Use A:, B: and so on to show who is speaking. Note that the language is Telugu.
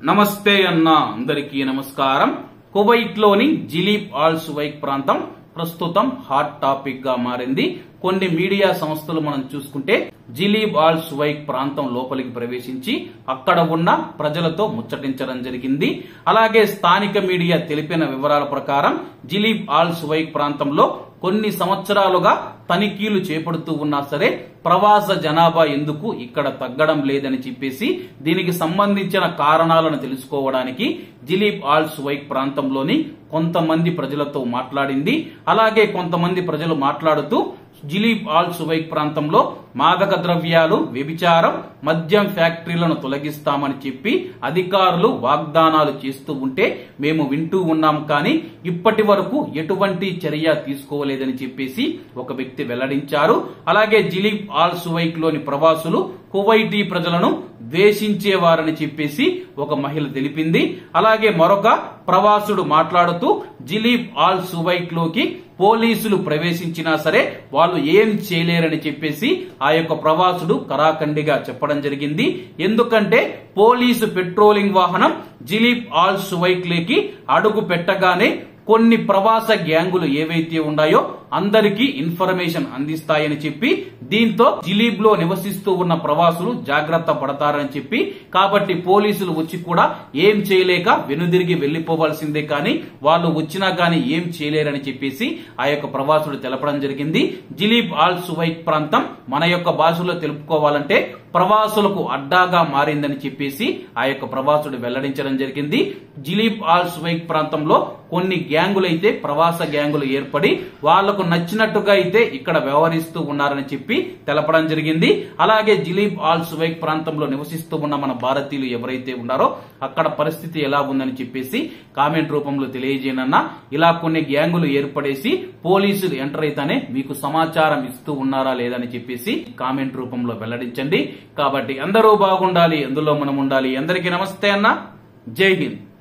A: నమస్తే అన్న అందరికీ నమస్కారం కువైట్ లోని జిలీబ్ ఆల్ సువైక్ ప్రాంతం ప్రస్తుతం హాట్ టాపిక్ గా మారింది కొన్ని మీడియా సంస్థలు మనం చూసుకుంటే జిలీబ్ ఆల్ సువైక్ ప్రాంతం లోపలికి ప్రవేశించి అక్కడ ఉన్న ప్రజలతో ముచ్చటించడం జరిగింది అలాగే స్థానిక మీడియా తెలిపిన వివరాల ప్రకారం జిలీబ్ ఆల్ సువైక్ ప్రాంతంలో కొన్ని సంవత్సరాలుగా తనిఖీలు చేపడుతూ ఉన్నా సరే ప్రవాస జనాభా ఎందుకు ఇక్కడ తగ్గడం లేదని చెప్పేసి దీనికి సంబంధించిన కారణాలను తెలుసుకోవడానికి జిలీబ్ ఆల్ సువైక్ ప్రాంతంలోని కొంతమంది ప్రజలతో మాట్లాడింది అలాగే కొంతమంది ప్రజలు మాట్లాడుతూ జిలీబ్ ఆల్ సువైక్ ప్రాంతంలో మాదక ద్రవ్యాలు వ్యభిచారం మద్యం ఫ్యాక్టరీలను తొలగిస్తామని చెప్పి అధికారులు వాగ్దానాలు చేస్తూ ఉంటే మేము వింటూ ఉన్నాం కానీ ఇప్పటి వరకు ఎటువంటి చర్య తీసుకోలేదని చెప్పేసి ఒక వ్యక్తి వెల్లడించారు అలాగే జిలీబ్ ఆల్ సువైక్ లోని ప్రవాసులు కువైటీ ప్రజలను ద్వేషించేవారని చెప్పేసి ఒక మహిళ తెలిపింది అలాగే మరొక ప్రవాసుడు మాట్లాడుతూ జిలీబ్ ఆల్ సువైక్ లోకి పోలీసులు ప్రవేశించినా సరే వాళ్ళు ఏం చేయలేరని చెప్పేసి ఆ యొక్క ప్రవాసుడు కరాఖండిగా చెప్పడం జరిగింది ఎందుకంటే పోలీసు పెట్రోలింగ్ వాహనం జిలీబ్ ఆల్ సువైక్ లేకి అడుగు పెట్టగానే కొన్ని ప్రవాస గ్యాంగులు ఏవైతే ఉన్నాయో అందరికీ ఇన్ఫర్మేషన్ అందిస్తాయని చెప్పి దీంతో జిలీబ్ లో నివసిస్తూ ఉన్న ప్రవాసులు జాగ్రత్త పడతారని చెప్పి కాబట్టి పోలీసులు వచ్చి కూడా ఏం చేయలేక వెనుదిరిగి వెళ్లిపోవాల్సిందే కానీ వాళ్ళు వచ్చినా కానీ ఏం చేయలేరని చెప్పేసి ఆ యొక్క ప్రవాసుడు తెలపడం జరిగింది జిలీబ్ ఆల్ సువైక్ ప్రాంతం మన యొక్క భాషలో తెలుపుకోవాలంటే ప్రవాసులకు అడ్డాగా మారిందని చెప్పేసి ఆ యొక్క ప్రవాసుడు వెల్లడించడం జరిగింది జిలీబ్ ఆల్ సువైక్ ప్రాంతంలో కొన్ని గ్యాంగులు అయితే ప్రవాస గ్యాంగులు ఏర్పడి వాళ్లకు నచ్చినట్టుగా అయితే ఇక్కడ వ్యవహరిస్తూ ఉన్నారని చెప్పి తెలపడం జరిగింది అలాగే జిలీబ్ ఆల్ సువైక్ ప్రాంతంలో నివసిస్తూ ఉన్న మన భారతీయులు ఎవరైతే ఉన్నారో అక్కడ పరిస్థితి ఎలా ఉందని చెప్పేసి కామెంట్ రూపంలో తెలియజేయనన్నా ఇలా కొన్ని గ్యాంగులు ఏర్పడేసి పోలీసులు ఎంటర్ అయితేనే మీకు సమాచారం ఇస్తూ ఉన్నారా లేదని చెప్పేసి కామెంట్ రూపంలో వెల్లడించండి కాబట్టి అందరూ బాగుండాలి అందులో మనం ఉండాలి అందరికీ నమస్తే అన్న జై హింద్